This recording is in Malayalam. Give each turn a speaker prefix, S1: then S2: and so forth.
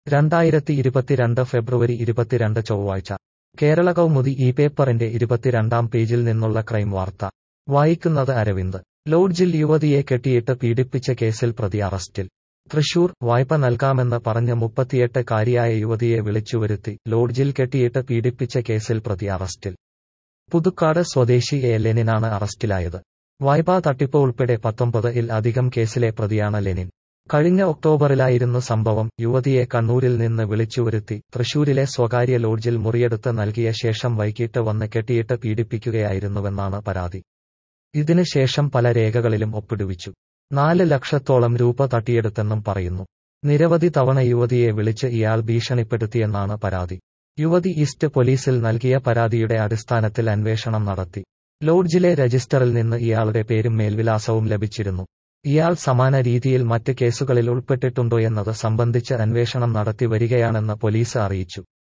S1: രണ്ടായിരത്തി ഇരുപത്തിരണ്ട് ഫെബ്രുവരി ഇരുപത്തിരണ്ട് ചൊവ്വാഴ്ച കേരള കൗമുദി ഈ പേപ്പറിന്റെ ഇരുപത്തിരണ്ടാം പേജിൽ നിന്നുള്ള ക്രൈം വാർത്ത വായിക്കുന്നത് അരവിന്ദ് ലോഡ്ജിൽ യുവതിയെ കെട്ടിയിട്ട് പീഡിപ്പിച്ച കേസിൽ പ്രതി അറസ്റ്റിൽ തൃശൂർ വായ്പ നൽകാമെന്ന് പറഞ്ഞ് മുപ്പത്തിയെട്ട് കാരിയായ യുവതിയെ വിളിച്ചുവരുത്തി ലോഡ്ജിൽ കെട്ടിയിട്ട് പീഡിപ്പിച്ച കേസിൽ പ്രതി അറസ്റ്റിൽ പുതുക്കാട് സ്വദേശി എ ലെനിനാണ് അറസ്റ്റിലായത് വായ്പാ തട്ടിപ്പ് ഉൾപ്പെടെ പത്തൊമ്പത് ഇൽ അധികം കേസിലെ പ്രതിയാണ് ലെനിൻ കഴിഞ്ഞ ഒക്ടോബറിലായിരുന്നു സംഭവം യുവതിയെ കണ്ണൂരിൽ നിന്ന് വിളിച്ചുവരുത്തി തൃശൂരിലെ സ്വകാര്യ ലോഡ്ജിൽ മുറിയെടുത്ത് നൽകിയ ശേഷം വൈകിട്ട് വന്ന് കെട്ടിയിട്ട് പീഡിപ്പിക്കുകയായിരുന്നുവെന്നാണ് പരാതി ഇതിന് ശേഷം പല രേഖകളിലും ഒപ്പിടുവിച്ചു നാല് ലക്ഷത്തോളം രൂപ തട്ടിയെടുത്തെന്നും പറയുന്നു നിരവധി തവണ യുവതിയെ വിളിച്ച് ഇയാൾ ഭീഷണിപ്പെടുത്തിയെന്നാണ് പരാതി യുവതി ഈസ്റ്റ് പോലീസിൽ നൽകിയ പരാതിയുടെ അടിസ്ഥാനത്തിൽ അന്വേഷണം നടത്തി ലോഡ്ജിലെ രജിസ്റ്ററിൽ നിന്ന് ഇയാളുടെ പേരും മേൽവിലാസവും ലഭിച്ചിരുന്നു ഇയാൾ സമാന രീതിയിൽ മറ്റ് കേസുകളിൽ ഉൾപ്പെട്ടിട്ടുണ്ടോയെന്നത് സംബന്ധിച്ച് അന്വേഷണം നടത്തി വരികയാണെന്ന് പോലീസ് അറിയിച്ചു